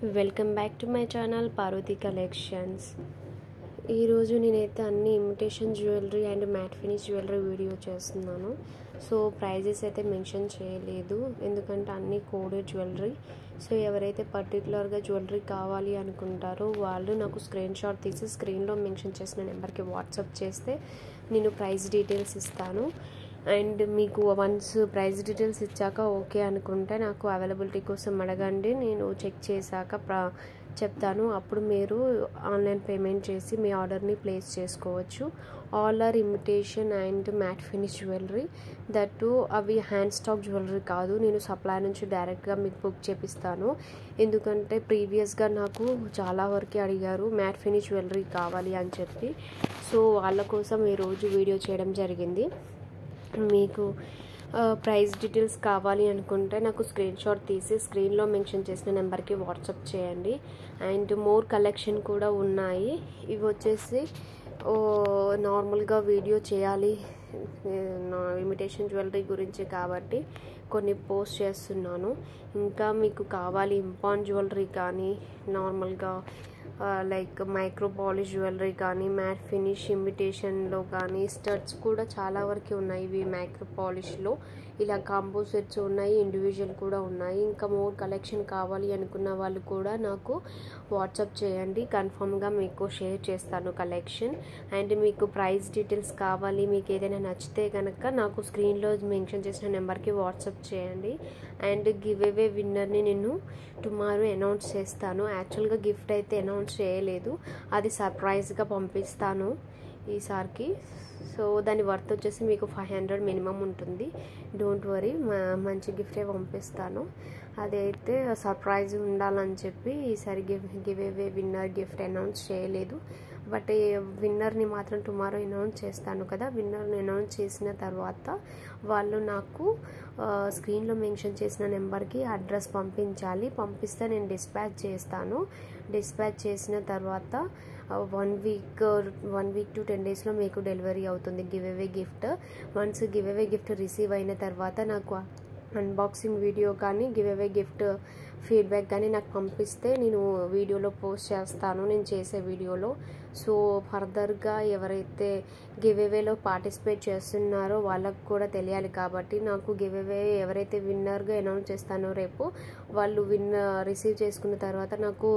welcome back to my channel Parvathi collections ఈరోజు నేనైతే అన్ని imitation jewellery and matt finish jewellery video చేస్తున్నాను so prices అయితే మెన్షన్ చేయలేదు ఎందుకంటే అన్ని కోడెడ్ జ్యువెలరీ సో ఎవరైతే పర్టికులర్గా జ్యువెలరీ కావాలి అనుకుంటారో వాళ్ళు నాకు స్క్రీన్ షాట్ తీసి స్క్రీన్లో మెన్షన్ చేసిన నెంబర్కి వాట్సాప్ చేస్తే నేను ప్రైస్ డీటెయిల్స్ ఇస్తాను అండ్ మీకు వన్స్ ప్రైస్ డీటెయిల్స్ ఇచ్చాక ఓకే అనుకుంటే నాకు అవైలబిలిటీ కోసం అడగండి నేను చెక్ చేశాక ప్ర చెప్తాను అప్పుడు మీరు ఆన్లైన్ పేమెంట్ చేసి మీ ఆర్డర్ని ప్లేస్ చేసుకోవచ్చు all are imitation and matt finish jewellery that అవి హ్యాండ్ స్టాక్ జ్యువెలరీ కాదు నేను సప్లై నుంచి డైరెక్ట్గా మీకు బుక్ చేపిస్తాను ఎందుకంటే ప్రీవియస్గా నాకు చాలా వరకు అడిగారు మ్యాట్ ఫినిష్ జ్యువెలరీ కావాలి అని చెప్పి సో వాళ్ళ కోసం ఈరోజు వీడియో చేయడం జరిగింది మీకు ప్రైస్ డీటెయిల్స్ కావాలి అనుకుంటే నాకు స్క్రీన్ షాట్ తీసి స్క్రీన్లో మెన్షన్ చేసిన నెంబర్కి వాట్సాప్ చేయండి అండ్ మోర్ కలెక్షన్ కూడా ఉన్నాయి ఇవి వచ్చేసి నార్మల్గా వీడియో చేయాలి ఇమిటేషన్ జ్యువెలరీ గురించి కాబట్టి కొన్ని పోస్ట్ చేస్తున్నాను ఇంకా మీకు కావాలి ఇంపాన్ జ్యువెలరీ కానీ నార్మల్గా లైక్ మైక్రో పాలిష్ జ్యువెలరీ కానీ మ్యాట్ ఫినిష్ ఇమిటేషన్లో కానీ స్టడ్స్ కూడా చాలా వరకు ఉన్నాయి ఇవి మైక్రో పాలిష్లో ఇలా కాంబో సెట్స్ ఉన్నాయి ఇండివిజువల్ కూడా ఉన్నాయి ఇంకా మోర్ కలెక్షన్ కావాలి అనుకున్న వాళ్ళు కూడా నాకు వాట్సాప్ చేయండి కన్ఫామ్గా మీకు షేర్ చేస్తాను కలెక్షన్ అండ్ మీకు ప్రైస్ డీటెయిల్స్ కావాలి మీకు ఏదైనా నచ్చితే కనుక నాకు స్క్రీన్లో మెన్షన్ చేసిన నెంబర్కి వాట్సాప్ చేయండి అండ్ గివ్ అవే విన్నర్ని నేను టుమారో అనౌన్స్ చేస్తాను యాక్చువల్గా గిఫ్ట్ అయితే అనౌన్స్ చేయలేదు అది సర్ప్రైజ్గా పంపిస్తాను ఈసారికి సో దాని వర్త్ వచ్చేసి మీకు ఫైవ్ హండ్రెడ్ మినిమం ఉంటుంది డోంట్ వరీ మంచి గిఫ్టే పంపిస్తాను అదైతే సర్ప్రైజ్ ఉండాలని చెప్పి ఈసారి give give away winner gift announce చేయలేదు బట్ విన్నర్ని మాత్రం టుమారో అనౌన్స్ చేస్తాను కదా విన్నర్ని అనౌన్స్ చేసిన తర్వాత వాళ్ళు నాకు స్క్రీన్లో మెన్షన్ చేసిన నెంబర్కి అడ్రస్ పంపించాలి పంపిస్తే నేను డిస్పాచ్ చేస్తాను డిస్పాచ్ చేసిన తర్వాత one week one week to ten డేస్లో మీకు డెలివరీ అవుతుంది give away gift once give away gift receive అయిన తర్వాత నాకు అన్బాక్సింగ్ వీడియో కానీ గివ్ అవే గిఫ్ట్ ఫీడ్బ్యాక్ కానీ నాకు పంపిస్తే నేను వీడియోలో పోస్ట్ చేస్తాను నేను చేసే వీడియోలో సో ఫర్దర్గా ఎవరైతే గివ్ అవేలో పార్టిసిపేట్ చేస్తున్నారో వాళ్ళకు కూడా తెలియాలి కాబట్టి నాకు గివ్ అవే ఎవరైతే విన్నర్గా అనౌన్స్ చేస్తానో రేపు వాళ్ళు విన్ రిసీవ్ చేసుకున్న తర్వాత నాకు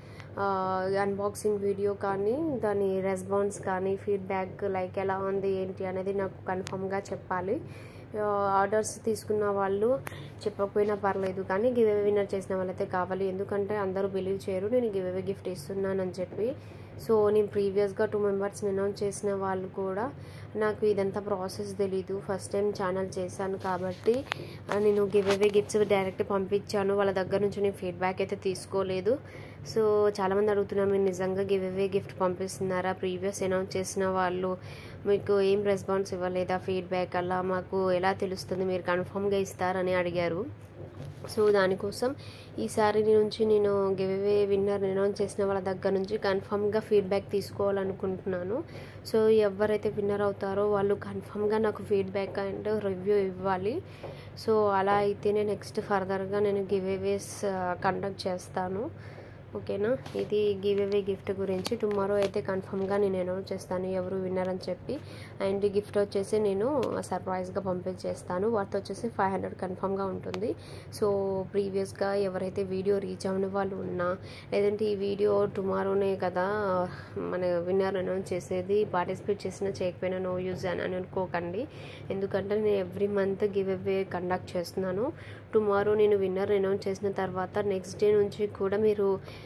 అన్బాక్సింగ్ వీడియో కానీ దాని రెస్పాన్స్ కానీ ఫీడ్బ్యాక్ లైక్ ఎలా ఉంది ఏంటి అనేది నాకు కన్ఫామ్గా చెప్పాలి ఆర్డర్స్ తీసుకున్న వాళ్ళు చెప్పకపోయినా పర్లేదు కానీ గివ్ అవే విన్నర్ చేసిన వాళ్ళైతే కావాలి ఎందుకంటే అందరూ బిలీవ్ చేయరు నేను గివ్ అవే గిఫ్ట్ ఇస్తున్నానని చెప్పి సో నేను ప్రీవియస్గా టూ మెంబర్స్ని అనౌన్స్ చేసిన వాళ్ళు కూడా నాకు ఇదంతా ప్రాసెస్ తెలీదు ఫస్ట్ టైం ఛానల్ చేశాను కాబట్టి నేను గివ్ అవే గిఫ్ట్స్ డైరెక్ట్ పంపించాను వాళ్ళ దగ్గర నుంచి నేను ఫీడ్బ్యాక్ అయితే తీసుకోలేదు సో చాలామంది అడుగుతున్నారు మీరు నిజంగా గివ్ అవే గిఫ్ట్ పంపిస్తున్నారా ప్రీవియస్ అనౌన్స్ చేసిన వాళ్ళు మీకు ఏం రెస్పాన్స్ ఇవ్వలేదా ఫీడ్బ్యాక్ అలా మాకు ఎలా తెలుస్తుంది మీరు కన్ఫామ్గా ఇస్తారని అడిగారు సో దానికోసం ఈసారి నుంచి నేను గివ్ అవే విన్నర్ అనౌన్స్ చేసిన వాళ్ళ దగ్గర నుంచి కన్ఫామ్గా ఫీడ్బ్యాక్ తీసుకోవాలనుకుంటున్నాను సో ఎవరైతే విన్నర్ అవుతారో వాళ్ళు కన్ఫామ్గా నాకు ఫీడ్బ్యాక్ అండ్ రివ్యూ ఇవ్వాలి సో అలా అయితేనే నెక్స్ట్ ఫర్దర్గా నేను గివ్ అవేస్ కండక్ట్ చేస్తాను ఓకేనా ఇది గివ్ అవే గిఫ్ట్ గురించి టుమారో అయితే కన్ఫర్మ్గా నేను అనౌన్స్ చేస్తాను ఎవరు విన్నర్ అని చెప్పి అండ్ గిఫ్ట్ వచ్చేసి నేను సర్ప్రైజ్గా పంపించేస్తాను వాటితో వచ్చేసి ఫైవ్ హండ్రెడ్ కన్ఫర్మ్గా ఉంటుంది సో ప్రీవియస్గా ఎవరైతే వీడియో రీచ్ అవ్వని వాళ్ళు ఉన్నా లేదంటే ఈ వీడియో టుమారోనే కదా మన విన్నర్ అనౌన్స్ చేసేది పార్టిసిపేట్ చేసినా చేయకపోయినా నో యూజ్ అని అనుకోకండి ఎందుకంటే నేను every month give away conduct చేస్తున్నాను టుమారో నేను విన్నర్ అనౌన్స్ చేసిన తర్వాత నెక్స్ట్ డే నుంచి కూడా మీరు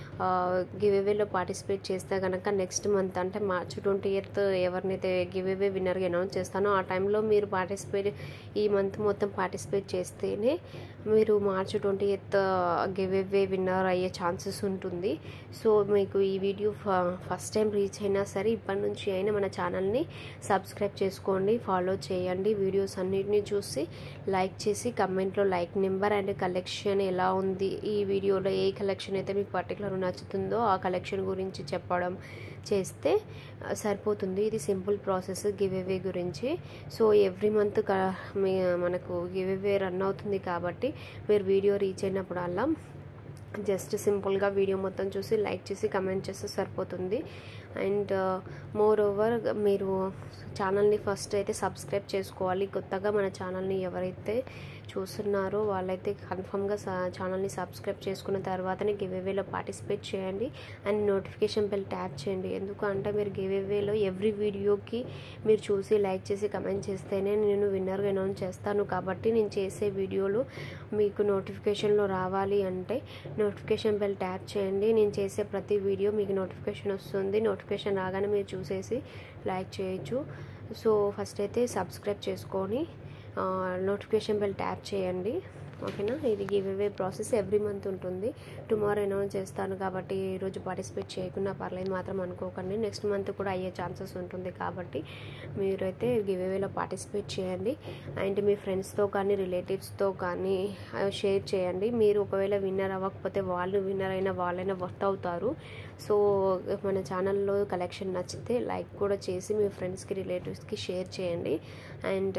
గివ్ అవేలో పార్టిసిపేట్ చేస్తే కనుక నెక్స్ట్ మంత్ అంటే మార్చ్ ట్వంటీ ఎయిత్ ఎవరినైతే గివ్ అవే విన్నర్గా అనౌన్స్ చేస్తానో ఆ టైంలో మీరు పార్టిసిపేట్ ఈ మంత్ మొత్తం పార్టిసిపేట్ చేస్తేనే మీరు March twenty eighth give away winner అయ్యే ఛాన్సెస్ ఉంటుంది సో మీకు ఈ వీడియో ఫస్ట్ టైం రీచ్ అయినా సరే ఇప్పటి నుంచి అయినా మన ఛానల్ని సబ్స్క్రైబ్ చేసుకోండి ఫాలో చేయండి వీడియోస్ అన్నిటిని చూసి లైక్ చేసి కమెంట్లో లైక్ నెంబర్ అండ్ కలెక్షన్ ఎలా ఉంది ఈ వీడియోలో ఏ కలెక్షన్ అయితే మీకు పర్టికులర్ నచ్చుతుందో ఆ కలెక్షన్ గురించి చెప్పడం చేస్తే సరిపోతుంది ఇది సింపుల్ ప్రాసెస్ గివ్ అవే గురించి సో ఎవ్రీ మంత్ మనకు గివ్ అవే రన్ అవుతుంది కాబట్టి మీరు వీడియో రీచ్ అయినప్పుడల్లా జస్ట్ సింపుల్గా వీడియో మొత్తం చూసి లైక్ చేసి కమెంట్ చేస్తే సరిపోతుంది అండ్ మోర్ ఓవర్ మీరు ఛానల్ని ఫస్ట్ అయితే సబ్స్క్రైబ్ చేసుకోవాలి కొత్తగా మన ఛానల్ని ఎవరైతే చూస్తున్నారో వాళ్ళైతే కన్ఫామ్గా ఛానల్ని సబ్స్క్రైబ్ చేసుకున్న తర్వాతనే గివేవేలో పార్టిసిపేట్ చేయండి అండ్ నోటిఫికేషన్ బెల్ ట్యాప్ చేయండి ఎందుకంటే మీరు గివేవేలో ఎవ్రీ వీడియోకి మీరు చూసి లైక్ చేసి కమెంట్ చేస్తేనే నేను విన్నర్గా అనౌన్స్ చేస్తాను కాబట్టి నేను చేసే వీడియోలు మీకు నోటిఫికేషన్లో రావాలి అంటే నోటిఫికేషన్ బెల్ ట్యాప్ చేయండి నేను చేసే ప్రతి వీడియో మీకు నోటిఫికేషన్ వస్తుంది నోటిఫికేషన్ రాగానే మీరు చూసేసి లైక్ చేయొచ్చు సో ఫస్ట్ అయితే సబ్స్క్రైబ్ చేసుకొని నోటిఫికేషన్ బెల్ ట్యాప్ చేయండి ఓకేనా ఇది give away process every month ఉంటుంది టుమారో అనౌన్స్ చేస్తాను కాబట్టి ఈరోజు పార్టిసిపేట్ చేయకుండా పర్లేదు మాత్రం అనుకోకండి నెక్స్ట్ మంత్ కూడా అయ్యే ఛాన్సెస్ ఉంటుంది కాబట్టి మీరైతే గివ్ అవేలో పార్టిసిపేట్ చేయండి అండ్ మీ ఫ్రెండ్స్తో కానీ రిలేటివ్స్తో కానీ షేర్ చేయండి మీరు ఒకవేళ విన్నర్ అవ్వకపోతే వాళ్ళు విన్నర్ అయినా వాళ్ళైనా వర్త్ అవుతారు సో మన ఛానల్లో కలెక్షన్ నచ్చితే లైక్ కూడా చేసి మీ ఫ్రెండ్స్కి రిలేటివ్స్కి షేర్ చేయండి అండ్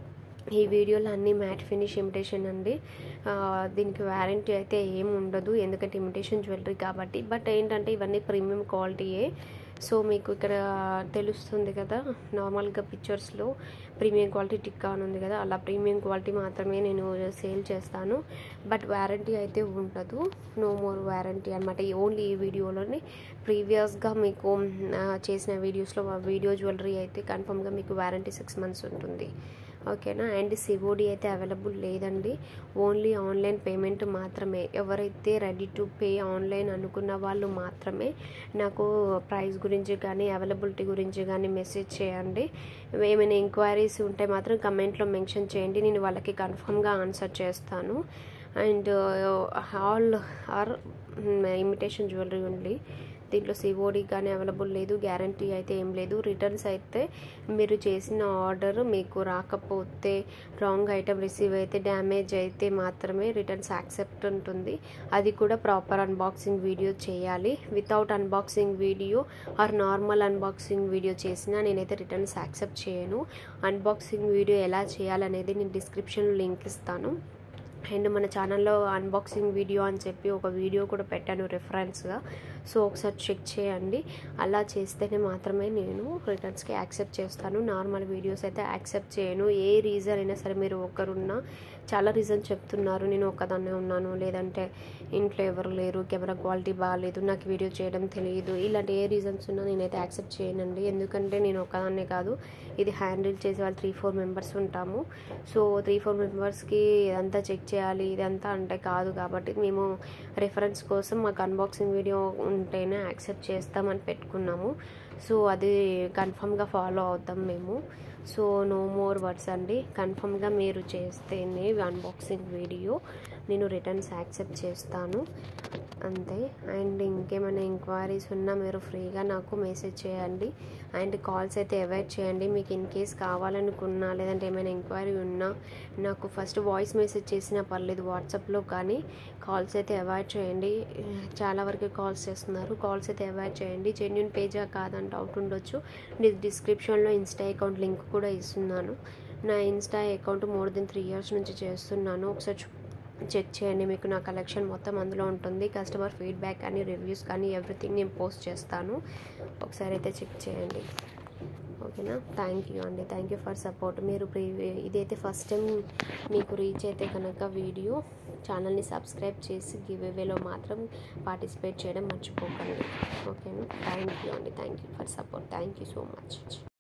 ఈ వీడియోలో అన్ని మ్యాట్ ఫినిష్ ఇమిటేషన్ అండి దీనికి వ్యారంటీ అయితే ఏం ఉండదు ఎందుకంటే ఇమిటేషన్ జ్యువెలరీ కాబట్టి బట్ ఏంటంటే ఇవన్నీ ప్రీమియం క్వాలిటీయే సో మీకు ఇక్కడ తెలుస్తుంది కదా నార్మల్గా పిక్చర్స్లో ప్రీమియం క్వాలిటీ టిక్కా అని ఉంది కదా అలా ప్రీమియం క్వాలిటీ మాత్రమే నేను సేల్ చేస్తాను బట్ వ్యారంటీ అయితే ఉండదు నో మోర్ వ్యారంటీ అనమాట ఓన్లీ ఈ వీడియోలోనే ప్రీవియస్గా మీకు చేసిన వీడియోస్లో వీడియో జ్యువెలరీ అయితే కన్ఫర్మ్గా మీకు వ్యారంటీ సిక్స్ మంత్స్ ఉంటుంది ఓకేనా అండ్ సివోడి అయితే అవైలబుల్ లేదండి ఓన్లీ ఆన్లైన్ పేమెంట్ మాత్రమే ఎవరైతే రెడీ టు పే ఆన్లైన్ అనుకున్న వాళ్ళు మాత్రమే నాకు ప్రైస్ గురించి కానీ అవైలబిలిటీ గురించి కానీ మెసేజ్ చేయండి ఏమైనా ఎంక్వైరీస్ ఉంటే మాత్రం కమెంట్లో మెన్షన్ చేయండి నేను వాళ్ళకి కన్ఫర్మ్గా ఆన్సర్ చేస్తాను and all are imitation jewellery only దీంట్లో సివోడి కానీ అవైలబుల్ లేదు గ్యారంటీ అయితే ఏం లేదు రిటర్న్స్ అయితే మీరు చేసిన ఆర్డర్ మీకు రాకపోతే రాంగ్ ఐటమ్ రిసీవ్ అయితే డ్యామేజ్ అయితే మాత్రమే రిటర్న్స్ యాక్సెప్ట్ ఉంటుంది అది కూడా ప్రాపర్ అన్బాక్సింగ్ వీడియో చేయాలి without unboxing video or normal unboxing video చేసినా నేనైతే రిటర్న్స్ యాక్సెప్ట్ చేయను అన్బాక్సింగ్ వీడియో ఎలా చేయాలనేది నేను డిస్క్రిప్షన్లో లింక్ ఇస్తాను అండ్ మన ఛానల్లో అన్బాక్సింగ్ వీడియో అని చెప్పి ఒక వీడియో కూడా పెట్టాను రెఫరెన్స్గా సో ఒకసారి చెక్ చేయండి అలా చేస్తేనే మాత్రమే నేను రిటర్న్స్కి యాక్సెప్ట్ చేస్తాను నార్మల్ వీడియోస్ అయితే యాక్సెప్ట్ చేయను ఏ రీజన్ అయినా సరే మీరు ఒకరున్నా చాలా రీజన్ చెప్తున్నారు నేను ఒక్కదాన్నే ఉన్నాను లేదంటే ఇంట్లో ఎవరు లేరు కెమెరా క్వాలిటీ బాగాలేదు నాకు వీడియో చేయడం తెలియదు ఇలాంటి ఏ రీజన్స్ ఉన్నా నేనైతే యాక్సెప్ట్ చేయనండి ఎందుకంటే నేను ఒక్కదాన్నే కాదు ఇది హ్యాండిల్ చేసే వాళ్ళు త్రీ ఫోర్ మెంబర్స్ ఉంటాము సో త్రీ ఫోర్ మెంబర్స్కి ఇదంతా చెక్ చేయాలి ఇదంతా అంటే కాదు కాబట్టి మేము రెఫరెన్స్ కోసం మాకు అన్బాక్సింగ్ వీడియో ఉంటేనే యాక్సెప్ట్ చేస్తామని పెట్టుకున్నాము సో అది కన్ఫామ్గా ఫాలో అవుతాం మేము సో నో మోర్ వర్డ్స్ అండి కన్ఫామ్గా మీరు చేస్తేనే అన్బాక్సింగ్ వీడియో నేను రిటర్న్స్ యాక్సెప్ట్ చేస్తాను అంతే అండ్ ఇంకేమైనా ఎంక్వైరీస్ ఉన్నా మీరు ఫ్రీగా నాకు మెసేజ్ చేయండి అండ్ కాల్స్ అయితే అవాయిడ్ చేయండి మీకు ఇన్ కేస్ కావాలనుకున్నా లేదంటే ఏమైనా ఎంక్వైరీ ఉన్నా నాకు ఫస్ట్ వాయిస్ మెసేజ్ చేసినా పర్లేదు వాట్సాప్లో కానీ కాల్స్ అయితే అవాయిడ్ చేయండి చాలా వరకు కాల్స్ చేస్తున్నారు కాల్స్ అయితే అవాయిడ్ చేయండి జెన్యున్ పేజా కాదని డౌట్ ఉండొచ్చు నేను డిస్క్రిప్షన్లో ఇన్స్టా అకౌంట్ లింక్ కూడా ఇస్తున్నాను నా insta account more than three years నుంచి చేస్తున్నాను ఒకసారి చెక్ చేయండి మీకు నా కలెక్షన్ మొత్తం అందులో ఉంటుంది కస్టమర్ ఫీడ్బ్యాక్ కానీ రివ్యూస్ కానీ ఎవ్రీథింగ్ నేను పోస్ట్ చేస్తాను ఒకసారి అయితే చెక్ చేయండి ఓకేనా థ్యాంక్ యూ అండి థ్యాంక్ యూ ఫర్ సపోర్ట్ మీరు ప్రీవి ఇదైతే ఫస్ట్ టైం మీకు రీచ్ అయితే కనుక వీడియో ఛానల్ని సబ్స్క్రైబ్ చేసి గివ్ అవేలో మాత్రం పార్టిసిపేట్ చేయడం మర్చిపోకండి ఓకేనా థ్యాంక్ యూ అండి thank you for support thank you so much